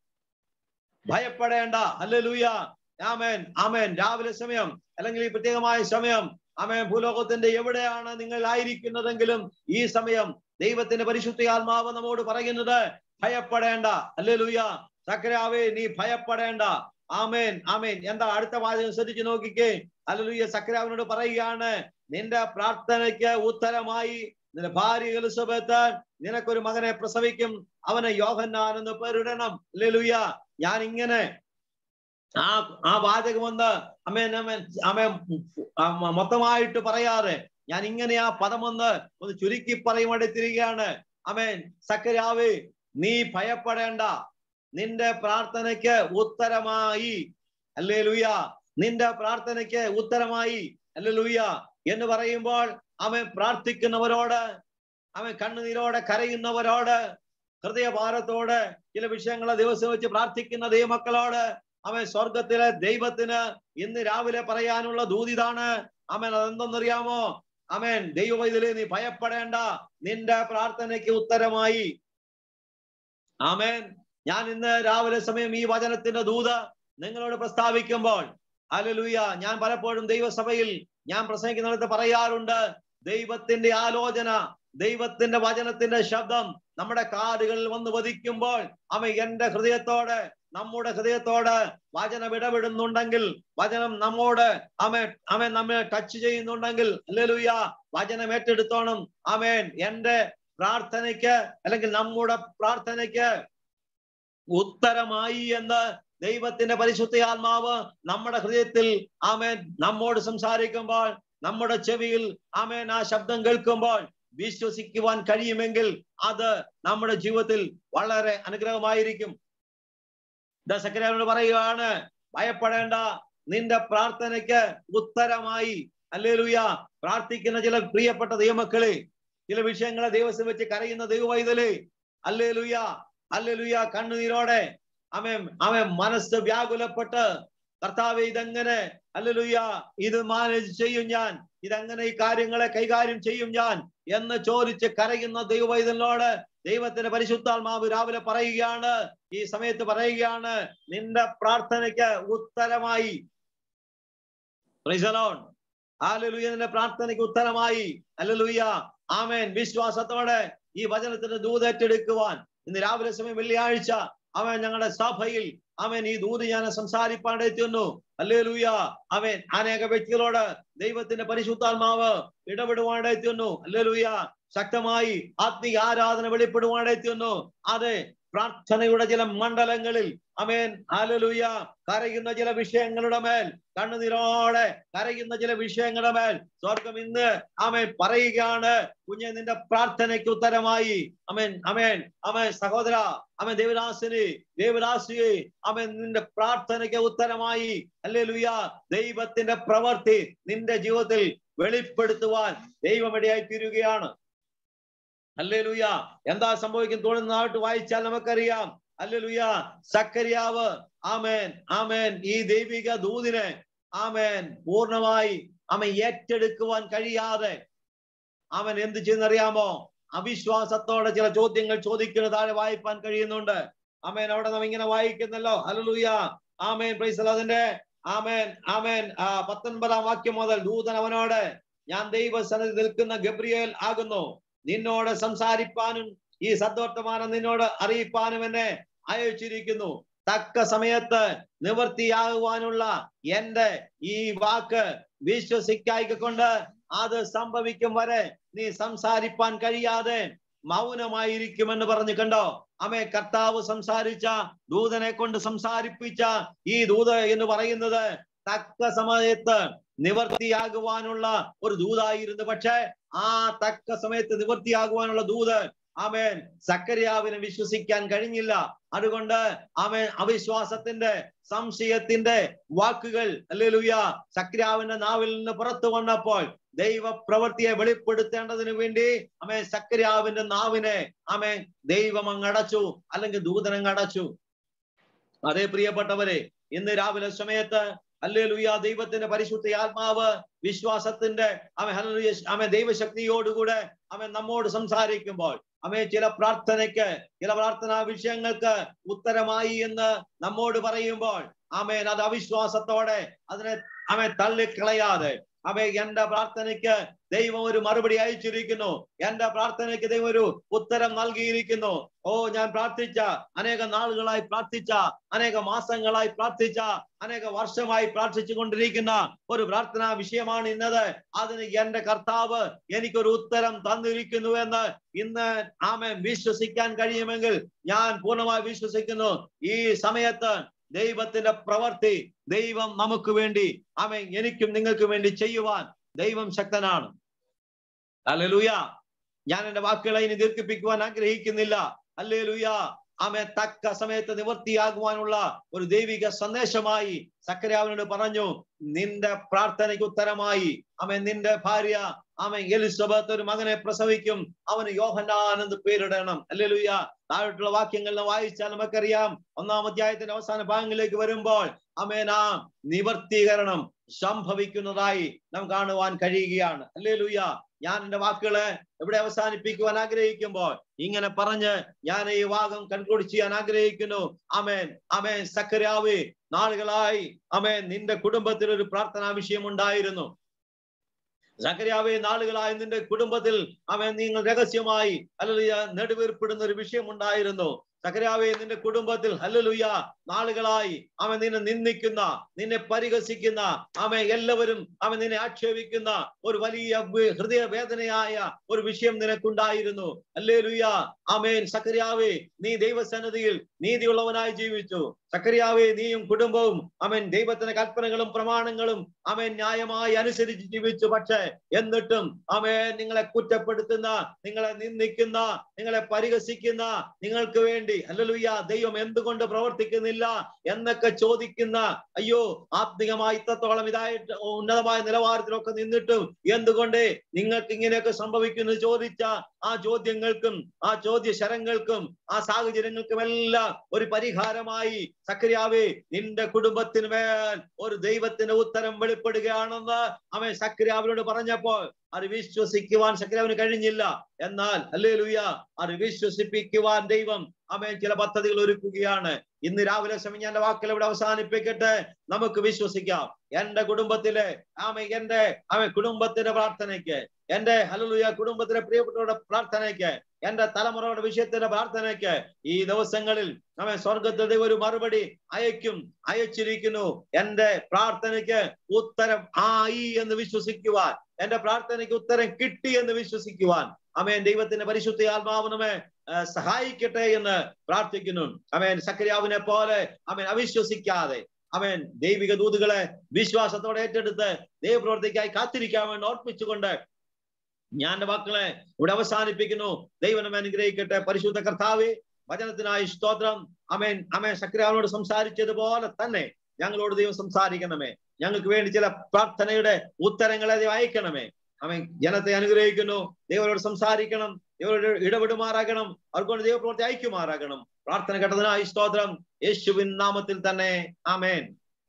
S3: ഭയപ്പെടേണ്ട അല്ലുലുയ ആമേൻ ആമേൻ രാവിലെ സമയം അല്ലെങ്കിൽ ഈ പ്രത്യേകമായ സമയം ആമേൻ ഭൂലോകത്തിന്റെ എവിടെയാണ് നിങ്ങൾ ആയിരിക്കുന്നതെങ്കിലും ഈ സമയം ദൈവത്തിന്റെ പരിശുദ്ധ ആത്മാവ് നമ്മോട് പറയുന്നത് ഭയപ്പെടേണ്ട അല്ലുലുയ സക്കരാവേ നീ ഭയപ്പെടേണ്ട ആമേൻ ആമേൻ എന്താ അടുത്ത വാചകം ശ്രദ്ധിച്ചു നോക്കിക്കേ അല്ലുലുയ സക്കരാവിനോട് പറയുകയാണ് നിന്റെ പ്രാർത്ഥനയ്ക്ക് ഉത്തരമായി നിന്റെ ഭാര്യ എലിസബത്ത് നിനക്കൊരു മകനെ പ്രസവിക്കും അവനെ യോഹന്നാൻ എന്ന് പേരിടണം ലെലുയ ഞാൻ ഇങ്ങനെ ആ ആ വാചകം ഒന്ന് അമേൻ അമേൻ അമേൻ മൊത്തമായിട്ട് പറയാതെ ഞാൻ ഇങ്ങനെ ആ പദം ഒന്ന് ഒന്ന് ചുരുക്കി പറയുമെടുത്തിരിക്കുകയാണ് അമേൻ സക്കരാവേ നീ ഭയപ്പെടേണ്ട നിന്റെ പ്രാർത്ഥനയ്ക്ക് ഉത്തരമായി അല്ലേ ലുയ നിന്റെ പ്രാർത്ഥനയ്ക്ക് ഉത്തരമായി അല്ലേ ലുയ എന്ന് പറയുമ്പോൾ അവൻ പ്രാർത്ഥിക്കുന്നവരോട് അവൻ കണ്ണുനീരോടെ കരയുന്നവരോട് ഹൃദയഭാരത്തോട് ചില വിഷയങ്ങളെ ദിവസം വെച്ച് പ്രാർത്ഥിക്കുന്ന ദൈവമക്കളോട് അവൻ സ്വർഗത്തിലെ ദൈവത്തിന് ഇന്ന് രാവിലെ പറയാനുള്ള ദൂതിതാണ് അവൻ അതെന്തെന്നറിയാമോ അമേൻ ദൈവവൈദ്യലെ നീ ഭയപ്പെടേണ്ട നിന്റെ പ്രാർത്ഥനയ്ക്ക് ഉത്തരമായി ആമേൻ ഞാൻ ഇന്ന് രാവിലെ സമയം ഈ വചനത്തിന്റെ ദൂത നിങ്ങളോട് പ്രസ്താവിക്കുമ്പോൾ അലലുയ ഞാൻ പലപ്പോഴും ദൈവസഭയിൽ ഞാൻ പ്രസംഗിക്കുന്നിടത്ത് പറയാറുണ്ട് ദൈവത്തിന്റെ ആലോചന ദൈവത്തിന്റെ വചനത്തിന്റെ ശബ്ദം നമ്മുടെ കാതുകളിൽ വന്ന് വധിക്കുമ്പോൾ അവ എന്റെ ഹൃദയത്തോട് നമ്മുടെ ഹൃദയത്തോട് വചനം ഇടപെടുന്നുണ്ടെങ്കിൽ വചനം നമ്മോട് അമേൻ അവൻ നമ്മെ ടച്ച് ചെയ്യുന്നുണ്ടെങ്കിൽ അല്ലേലുയ വചനം ഏറ്റെടുത്തോണം അമേൻ എന്റെ പ്രാർത്ഥനയ്ക്ക് അല്ലെങ്കിൽ നമ്മുടെ പ്രാർത്ഥനയ്ക്ക് ഉത്തരമായി എന്ന് ദൈവത്തിന്റെ പരിശുദ്ധ ആത്മാവ് നമ്മുടെ ഹൃദയത്തിൽ ആമേൻ നമ്മോട് സംസാരിക്കുമ്പോൾ നമ്മുടെ ചെവിയിൽ ആമേൻ ആ ശബ്ദം കേൾക്കുമ്പോൾ വിശ്വസിക്കുവാൻ കഴിയുമെങ്കിൽ അത് നമ്മുടെ ജീവിതത്തിൽ വളരെ അനുഗ്രഹമായിരിക്കും ദശക്കരോട് പറയുകയാണ് ഭയപ്പെടേണ്ട നിന്റെ പ്രാർത്ഥനയ്ക്ക് ഉത്തരമായി അല്ലേലുയ പ്രാർത്ഥിക്കുന്ന ചില പ്രിയപ്പെട്ട ദൈവമക്കളെ ചില വിഷയങ്ങളെ ദൈവസം വെച്ച് കരയുന്ന ദൈവവൈതല് അല്ലേലുയ അല്ലേലുയ കണ്ണുനീരോടെ അവൻ അവൻ മനസ്സ് വ്യാകുലപ്പെട്ട് കർത്താവ് ഇതെങ്ങനെ അല്ലലുയ്യ ഇത് മാനേജ് ചെയ്യും ഞാൻ ഇതെങ്ങനെ ഈ കാര്യങ്ങളെ കൈകാര്യം ചെയ്യും ഞാൻ എന്ന് ചോദിച്ച് കരയുന്ന ദൈവവൈതലിനോട് ദൈവത്തിന്റെ പരിശുദ്ധാത്മാവ് രാവിലെ പറയുകയാണ് ഈ സമയത്ത് പറയുകയാണ് നിന്റെ പ്രാർത്ഥനയ്ക്ക് ഉത്തരമായി ഹാലലുയ്യ നിന്റെ പ്രാർത്ഥനയ്ക്ക് ഉത്തരമായി അല്ലലുയ്യ ആമേൻ വിശ്വാസത്തോടെ ഈ വചനത്തിന്റെ ദൂതേറ്റെടുക്കുവാൻ ഇന്ന് രാവിലെ സമയം വെള്ളിയാഴ്ച അവൻ ഞങ്ങളുടെ സഭയിൽ അവൻ ഈ ദൂത് ഞാൻ സംസാരിപ്പാണ്ടെത്തുന്നു അല്ലേ ലൂയ അവൻ അനേക വ്യക്തികളോട് ദൈവത്തിന്റെ പരിശുദ്ധാത്മാവ് ഇടപെടുവാണ്ടെത്തുന്നു അല്ലേ ലൂയ ശക്തമായി ആത്മീയ ആരാധന വെളിപ്പെടുവാണ്ടെത്തുന്നു അതെ പ്രാർത്ഥനയുടെ ചില മണ്ഡലങ്ങളിൽ അമേൻ ആലലുയ കരയുന്ന ചില വിഷയങ്ങളുടെ മേൽ കണ്ണുനീരോടെ കരയുന്ന ചില വിഷയങ്ങളുടെ മേൽ സ്വർഗം ഇന്ന് അമേൻ പറയുകയാണ് കുഞ്ഞെ നിന്റെ പ്രാർത്ഥനയ്ക്ക് ഉത്തരമായി അമേൻ അമേൻ അമേൻ സഹോദര അമേൻ ദേവദാസിന് ദേവദാസിയെ അമേൻ നിന്റെ പ്രാർത്ഥനയ്ക്ക് ഉത്തരമായി അല്ലേ ലുയ ദൈവത്തിന്റെ പ്രവൃത്തി നിന്റെ ജീവിതത്തിൽ വെളിപ്പെടുത്തുവാൻ ദൈവമിടയായി തീരുകയാണ് അല്ലേ ലുയ എന്താ സംഭവിക്കും തുടർന്നായിട്ട് വായിച്ചാൽ നമുക്കറിയാം അല്ലേ ലുയ സക്കരിയാവ് ആമേൻ ആമേൻ ഈ ദൈവിക ദൂതിനെ ആമേൻ പൂർണ്ണമായി അവൻ ഏറ്റെടുക്കുവാൻ കഴിയാതെ അവൻ എന്ത് ചെയ്യുന്നറിയാമോ അവിശ്വാസത്തോടെ ചില ചോദ്യങ്ങൾ ചോദിക്കുന്ന താഴെ വായിപ്പാൻ കഴിയുന്നുണ്ട് ആമേൻ അവിടെ നാം ഇങ്ങനെ വായിക്കുന്നല്ലോ അലലുയ ആമേൻ പ്രൈസ് അതിന്റെ ആമേൻ ആമേൻ ആ പത്തൊൻപതാം വാക്യം മുതൽ ദൂതൻ അവനോട് ഞാൻ ദൈവസന്നിധി നിൽക്കുന്ന ഗബ്രിയേൽ ആകുന്നു നിന്നോട് സംസാരിപ്പാനും ഈ സദ്വർത്തമാനം നിന്നോട് അറിയിപ്പാനും എന്നെ അയച്ചിരിക്കുന്നു തക്ക സമയത്ത് നിവൃത്തിയാകുവാനുള്ള എന്റെ ഈ വാക്ക് വിശ്വസിക്കായിക്കൊണ്ട് അത് സംഭവിക്കും വരെ നീ സംസാരിപ്പാൻ കഴിയാതെ മൗനമായിരിക്കുമെന്ന് പറഞ്ഞു കണ്ടോ അമേ കർത്താവ് സംസാരിച്ച ദൂതനെ കൊണ്ട് സംസാരിപ്പിച്ച ഈ ദൂത എന്ന് പറയുന്നത് തക്ക സമയത്ത് നിവർത്തിയാകുവാനുള്ള ഒരു ദൂതായിരുന്നു പക്ഷെ ആ തക്ക സമയത്ത് നിവർത്തിയാകുവാനുള്ള ദൂത് ആമേൻ സക്കരിയാവിനെ വിശ്വസിക്കാൻ കഴിഞ്ഞില്ല അതുകൊണ്ട് ആമേൻ അവിശ്വാസത്തിന്റെ സംശയത്തിന്റെ വാക്കുകൾ അല്ലേലുയ്യ സക്രിയാവിന്റെ നാവിൽ നിന്ന് പുറത്തു വന്നപ്പോൾ ദൈവ പ്രവൃത്തിയെ വെളിപ്പെടുത്തേണ്ടതിനു വേണ്ടി അമേ സക്രിയാവിന്റെ നാവിനെ അമേ ദൈവം അങ്ങ് അടച്ചു അല്ലെങ്കിൽ ദൂതനങ്ങ് അടച്ചു അതേ പ്രിയപ്പെട്ടവരെ ഇന്ന് രാവിലെ സമയത്ത് അല്ലേലുയ ദൈവത്തിന്റെ പരിശുദ്ധ ആത്മാവ് വിശ്വാസത്തിന്റെ അവൻ ഹല്ലേലൂയ അവൻ ദൈവശക്തിയോടുകൂടെ അവൻ നമ്മോട് സംസാരിക്കുമ്പോൾ അവൻ ചില പ്രാർത്ഥനയ്ക്ക് ചില പ്രാർത്ഥനാ വിഷയങ്ങൾക്ക് ഉത്തരമായി എന്ന് നമ്മോട് പറയുമ്പോൾ ആമേൻ അത് അവിശ്വാസത്തോടെ അതിനെ അവൻ തള്ളിക്കളയാതെ അവ എന്റെ പ്രാർത്ഥനയ്ക്ക് ദൈവം ഒരു മറുപടി അയച്ചിരിക്കുന്നു എന്റെ പ്രാർത്ഥനയ്ക്ക് ദൈവം ഒരു ഉത്തരം നൽകിയിരിക്കുന്നു ഓ ഞാൻ പ്രാർത്ഥിച്ച അനേക നാളുകളായി പ്രാർത്ഥിച്ച അനേക മാസങ്ങളായി പ്രാർത്ഥിച്ച അനേക വർഷമായി പ്രാർത്ഥിച്ചു കൊണ്ടിരിക്കുന്ന ഒരു പ്രാർത്ഥനാ വിഷയമാണ് ഇന്നത് അതിന് എന്റെ കർത്താവ് എനിക്കൊരു ഉത്തരം തന്നിരിക്കുന്നു എന്ന് ഇന്ന് ആമെ വിശ്വസിക്കാൻ കഴിയുമെങ്കിൽ ഞാൻ പൂർണ്ണമായി വിശ്വസിക്കുന്നു ഈ സമയത്ത് ദൈവത്തിന്റെ പ്രവർത്തി ദൈവം നമുക്ക് വേണ്ടി അവൻ എനിക്കും നിങ്ങൾക്കും വേണ്ടി ചെയ്യുവാൻ ദൈവം ശക്തനാണ് അല്ലേലൂയ ഞാൻ എന്റെ വാക്കുകളെ ഇനി ദീർഘിപ്പിക്കുവാൻ ആഗ്രഹിക്കുന്നില്ല അല്ലേലൂയ ആമെ തക്ക സമയത്ത് നിവൃത്തിയാകുവാനുള്ള ഒരു ദൈവിക സന്ദേശമായി സക്കരാവിനോട് പറഞ്ഞു നിന്റെ പ്രാർത്ഥനയ്ക്ക് ഉത്തരമായി അവൻ നിന്റെ ഭാര്യ അവൻ എലിസബത്ത് ഒരു മകനെ പ്രസവിക്കും അവന് യോഹന്നാൻ എന്ന് പേരിടണം അല്ലേലൂയ താഴോട്ടുള്ള വാക്യങ്ങൾ വായിച്ചാൽ നമുക്കറിയാം ഒന്നാം അധ്യായത്തിന്റെ അവസാന ഭാഗങ്ങളിലേക്ക് വരുമ്പോൾ അമേനാ നിവർത്തീകരണം സംഭവിക്കുന്നതായി നാം കാണുവാൻ കഴിയുകയാണ് അല്ലേ ലൂയ ഞാൻ എന്റെ വാക്കുകളെ ഇവിടെ അവസാനിപ്പിക്കുവാൻ ആഗ്രഹിക്കുമ്പോൾ ഇങ്ങനെ പറഞ്ഞ് ഞാൻ ഈ ഭാഗം കൺക്ലൂഡ് ചെയ്യാൻ ആഗ്രഹിക്കുന്നു അമേൻ അമേൻ സക്കരാവേ നാളുകളായി അമേൻ നിന്റെ കുടുംബത്തിൽ ഒരു പ്രാർത്ഥനാ വിഷയം ഉണ്ടായിരുന്നു സക്കരാവേ നാളുകളായി നിന്റെ കുടുംബത്തിൽ അവൻ നിങ്ങൾ രഹസ്യമായി അല്ലെങ്കിൽ നെടുവേർപ്പെടുന്ന ഒരു വിഷയം ഉണ്ടായിരുന്നു സക്കരാവേ നിന്റെ കുടുംബത്തിൽ ഹല്ലലുയ നാളുകളായി അവൻ നിന്നെ നിന്ദിക്കുന്ന നിന്നെ പരിഹസിക്കുന്ന അവൻ എല്ലാവരും അവൻ നിന്നെ ആക്ഷേപിക്കുന്ന ഒരു വലിയ ഹൃദയ വേദനയായ ഒരു വിഷയം നിനക്കുണ്ടായിരുന്നു അല്ലേ ലുയ ആമേൻ സക്കരാവേ നീ ദൈവസന്നതിയിൽ നീതിയുള്ളവനായി ജീവിച്ചു സക്കറിയാവേ നീയും കുടുംബവും അവൻ ദൈവത്തിന്റെ കൽപ്പനകളും പ്രമാണങ്ങളും അവൻ ന്യായമായി അനുസരിച്ച് ജീവിച്ചു പക്ഷേ എന്നിട്ടും അവൻ നിങ്ങളെ കുറ്റപ്പെടുത്തുന്ന നിങ്ങളെ നിന്ദിക്കുന്ന നിങ്ങളെ പരിഹസിക്കുന്ന നിങ്ങൾക്ക് വേണ്ടി അല്ലലുയ്യ ദൈവം എന്തുകൊണ്ട് പ്രവർത്തിക്കുന്നില്ല എന്നൊക്കെ ചോദിക്കുന്ന അയ്യോ ആത്മികമായി ഇത്രത്തോളം ഇതായിട്ട് ഉന്നതമായ നിലവാരത്തിലൊക്കെ നിന്നിട്ടും എന്തുകൊണ്ട് നിങ്ങൾക്ക് ഇങ്ങനെയൊക്കെ സംഭവിക്കുന്നു ചോദിച്ച ആ ചോദ്യങ്ങൾക്കും ആ ചോദ്യ ശരങ്ങൾക്കും ആ സാഹചര്യങ്ങൾക്കും എല്ലാം ഒരു പരിഹാരമായി സക്രിയാവേ നിന്റെ കുടുംബത്തിന് മേൽ ഒരു ദൈവത്തിന്റെ ഉത്തരം വെളിപ്പെടുകയാണെന്ന് അവൻ സക്രിയാവിനോട് പറഞ്ഞപ്പോൾ അത് വിശ്വസിക്കുവാൻ സക്രിയാവിന് കഴിഞ്ഞില്ല എന്നാൽ അല്ലേ ലുയ്യ അത് വിശ്വസിപ്പിക്കുവാൻ ദൈവം അവൻ ചില പദ്ധതികൾ ഒരുക്കുകയാണ് ഇന്ന് രാവിലെ സമയം ഞാൻ വാക്കിൽ ഇവിടെ അവസാനിപ്പിക്കട്ടെ നമുക്ക് വിശ്വസിക്കാം എന്റെ കുടുംബത്തിലെ ആമ എന്റെ അവൻ കുടുംബത്തിന്റെ പ്രാർത്ഥനയ്ക്ക് എന്റെ ഹലലുയ കുടുംബത്തിലെ പ്രിയപ്പെട്ടവരുടെ പ്രാർത്ഥനയ്ക്ക് എന്റെ തലമുറയുടെ വിഷയത്തിന്റെ പ്രാർത്ഥനയ്ക്ക് ഈ ദിവസങ്ങളിൽ അവൻ സ്വർഗത്തിൽ ഒരു മറുപടി അയക്കും അയച്ചിരിക്കുന്നു എന്റെ പ്രാർത്ഥനയ്ക്ക് ഉത്തരം ആയി എന്ന് വിശ്വസിക്കുവാൻ എന്റെ പ്രാർത്ഥനയ്ക്ക് ഉത്തരം കിട്ടി എന്ന് വിശ്വസിക്കുവാൻ അമേൻ ദൈവത്തിന്റെ പരിശുദ്ധ ആത്മാവ് നമ്മെ സഹായിക്കട്ടെ എന്ന് പ്രാർത്ഥിക്കുന്നു അമേൻ സക്രിയാവിനെ പോലെ അവൻ അവിശ്വസിക്കാതെ അവൻ ദൈവിക ദൂതുകളെ വിശ്വാസത്തോടെ ഏറ്റെടുത്ത് ദൈവപ്രവർത്തിക്കായി കാത്തിരിക്കാമെന്ന് ഓർപ്പിച്ചുകൊണ്ട് ഞാൻ വാക്കുകളെ ഇവിടെ അവസാനിപ്പിക്കുന്നു ദൈവം അനുഗ്രഹിക്കട്ടെ പരിശുദ്ധ കർത്താവ് വചനത്തിനായി സ്തോത്രം അമേൻ അമേൻ സക്രിയാവിനോട് സംസാരിച്ചതുപോലെ തന്നെ ഞങ്ങളോട് ദൈവം സംസാരിക്കണമേ ഞങ്ങൾക്ക് വേണ്ടി ചില പ്രാർത്ഥനയുടെ ഉത്തരങ്ങളെ ദൈവം അയക്കണമേ അവൻ ജനത്തെ അനുഗ്രഹിക്കുന്നു ദൈവരോട് സംസാരിക്കണം ദൈവരോട് ഇടപെടുമാറാകണം അവർക്കൊണ്ട് ദൈവപ്രവർത്തി അയക്കുമാറാകണം പ്രാർത്ഥന കേട്ടതിനായി സ്തോത്രം യേശുവിൻ നാമത്തിൽ തന്നെ ആമേൻ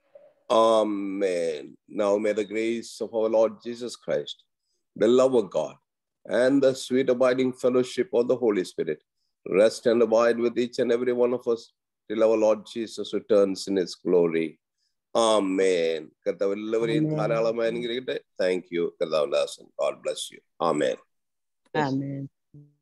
S2: Amen. Now may the grace of our Lord Jesus Christ, the love of God, and the sweet abiding fellowship of the Holy Spirit rest and abide with each and every one of us till our Lord Jesus returns in his glory. Amen. കർത്താവ് എല്ലാവരെയും
S1: Amen.
S2: ധാരാളമായി അനുഗ്രഹിക്കട്ടെ thank you കർത്താവ് ദാസൻ God bless you ആമേൻ
S1: Amen.